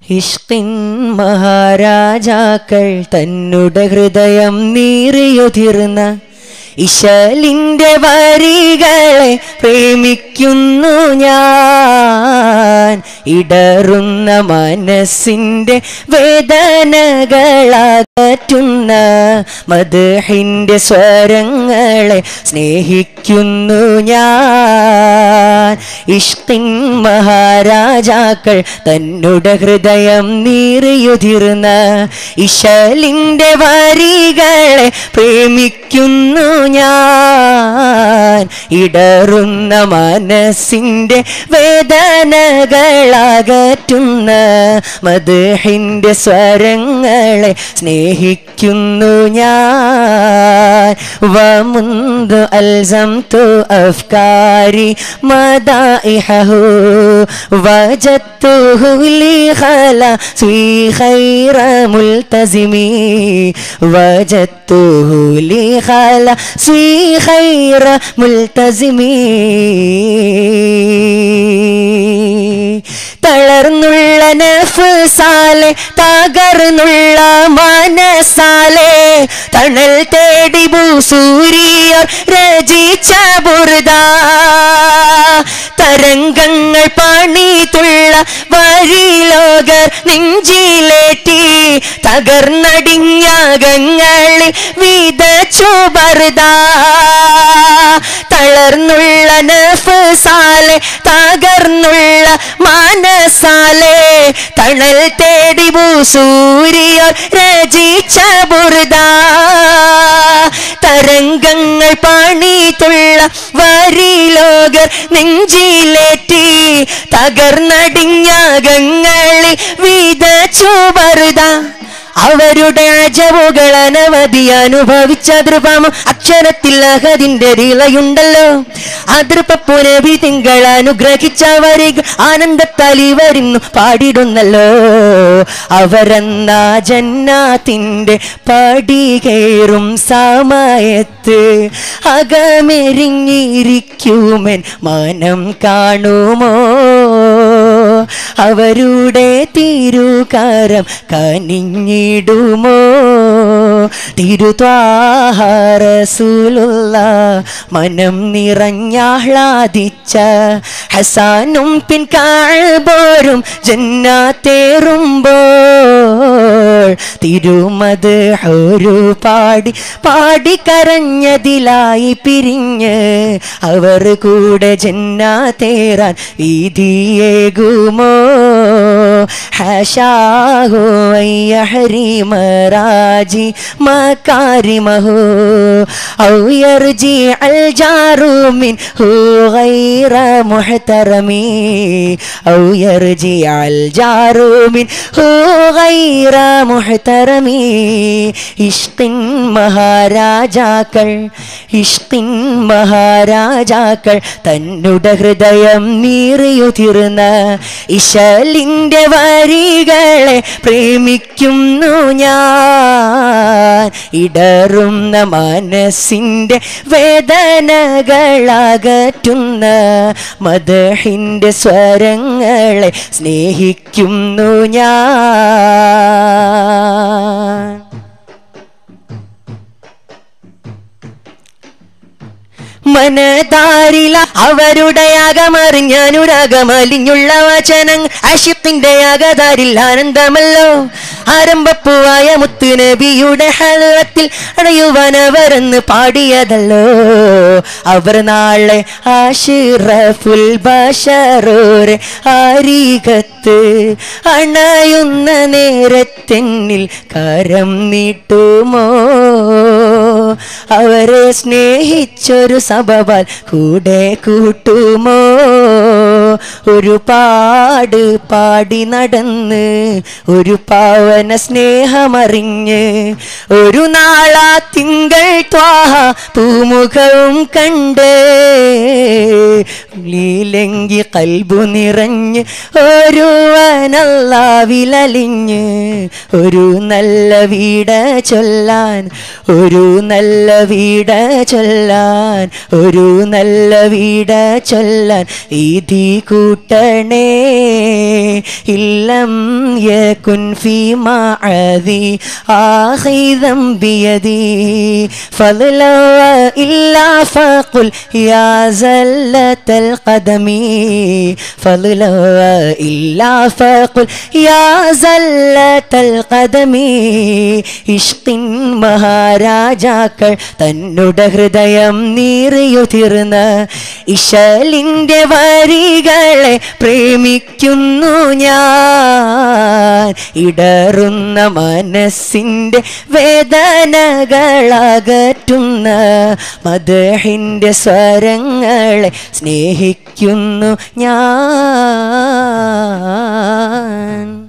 ഇഷ്കിൻ മഹാരാജാക്കൾ തന്നുടെ ഹൃദയം നീറിയുതിർന്ന ഇശലിൻ്റെ വരികളെ പ്രേമിക്കുന്നു ഞാൻ ഇടറുന്ന മനസ്സിൻ്റെ വേദനകളകറ്റുന്ന മധുഹിൻ്റെ സ്വരങ്ങളെ സ്നേഹിക്കുന്നു ഞാൻ ഇഷ്കിൻ മഹാരാജാക്കൾ തന്നുടെ ഹൃദയം നീറിയുതിർന്ന ഇശലിൻ്റെ വരികളെ പ്രേമിക്കുന്നു ഞാൻ ഇടറുന്ന മനസ്സിൻ്റെ വേദനകളകറ്റുന്ന മധുഹിൻ്റെ സ്വരങ്ങളെ സ്നേഹിക്കുന്നു ഞാൻ വമുന്തു അൽസംതു അഫ്കാരി മദാഇഹഹു വജത്തുഹു ലി ഖലസി ഖൈറ മുൽതസിമി വജത്തുഹു ലി ഖലസി ഖൈറ മുൽതസിമി തളർന്നുള്ള നഫ്സാലെ തകർന്നുള്ള മനസാലെ തണൽ തേടി ഭൂസൂരിയർ രചിച്ച ബുർദ തരംഗങ്ങൾ പണിതുള്ള വരിലോകർ നെഞ്ചിലേറ്റി തകർന്നടിഞ്ഞകങ്ങളിൽ വിതച്ചു ബർദ തളർന്നുള്ള നഫ്സാലെ തകർന്നുള്ള മനസാലെ തണൽ തേടി ഭൂസൂരിയർ രചിച്ച ബുർദ തരംഗങ്ങൾ പണിതുള്ള വരിലോകർ നെഞ്ചിലേറ്റി തകർന്നടിഞ്ഞകങ്ങളിൽ വിതച്ചു ബർദ അവരുടെ അജവുകൾ അനവധി അനുഭവിച്ച ദൃപമം അക്ഷരത്തിൽ അഹദിന്റെ രീളയുണ്ടല്ലോ അതൃപ്പുനവി തിങ്കൾ അനുഗ്രഹിച്ചവരികൾ ആനന്ദത്താൽ ഇവരിന്നു പാടിടുന്നല്ലോ അവരെന്ന ജന്നാത്തിൻ്റെ പടി കയറും സമയത്ത് അകമെരിഞ്ഞിരിക്കുമെൻ മനം കാണുമോ അവരുടെ തിരുകാരം കനിഞ്ഞിടുമോ തിരുത്വാഹറസൂലുള്ള മനം നിറഞ്ഞാഹ്ലാദിച്ച ഹസാനും പിൻ കാഴ്പോരും ജന്നാത്തേറുമ്പോൾ തിരുമത് ഒരു പാടി പാടി കരഞ്ഞതിലായി പിരിഞ്ഞ് അവർ കൂടെ ജന്നാത്തേറാൻ വിധിയേകുമോ ഹഷാഹോ يحرم راجي مكارمه أو يرجع الجار منه غير محترم أو يرجع الجار منه غير محترم ഇഷ്കിൻ മഹാരാജാക്കൾ ഇഷ്കിൻ മഹാരാജാക്കൾ തന്നുടെ ഹൃദയം നീറിയുതിർന്ന ഇശലിൻ്റെ വരികളെ പ്രേമിക്കുന്നു ഞാൻ ഇടറുന്ന മനസ്സിൻ്റെ വേദനകളകറ്റുന്ന മദഹിൻ്റെ സ്വരങ്ങളെ സ്നേഹിക്കുന്നു ഞാൻ മനതാരില അവരുടെ അകമറിഞ്ഞാനുരകമലിഞ്ഞുള്ള വചനം അഷിത്തിന്റെ അകതാരിൽ ആനന്ദമല്ലോ ആരംഭപ്പൂവായ മുത്തുനബിയുടെ ഹൽവത്തിൽ അടയുവനവരെന്ന് പാടിയതല്ലോ അവർ നാളെ ആഷിറഫുൽ ബഷറോരെ ആരീകത്ത് അണയുന്ന നേരത്തെന്നിൽ കരം നീട്ടുമോ അവരെ സ്നേഹിച്ചൊരു സഭവാൽ കൂടെ കൂട്ടുമോ ഒരുപാട് പാടി നടന്ന് ഒരു പാവന സ്നേഹമറിഞ്ഞ് ഒരു നാളാ തിങ്കൾ ത്വാഹ പൂമുഖവും കണ്ട് ലീലെങ്കി കൽബു നിറഞ്ഞ് ഒരുവനല്ല വിലലിഞ്ഞ് ഒരു നല്ല വീട ചൊല്ലാൻ ഒരു നല്ല വീട ചൊല്ലാൻ ഒരു നല്ല വീട ചൊല്ലാൻ ഈതി കൂട്ടണേ ഇല്ലം യകുൻ ഫീ മഅദി ആഖിദം ബിയദി ഫضلا إلا فقل يا زلة القدم فضلا إلا فقل يا زلة القدم ഇഷ്കിൻ മഹാരാജാക്കൾ തന്നുടെ ഹൃദയം നീറിയുതിർന്ന ഇശലിൻ്റെ വരികളെ പ്രേമിക്കുന്നു ഞാൻ ഇടറുന്ന മനസ്സിൻ്റെ വേദനകളകറ്റുന്ന മദഹിൻ്റെ സ്വരങ്ങളെ സ്നേഹിക്കുന്നു ഞാൻ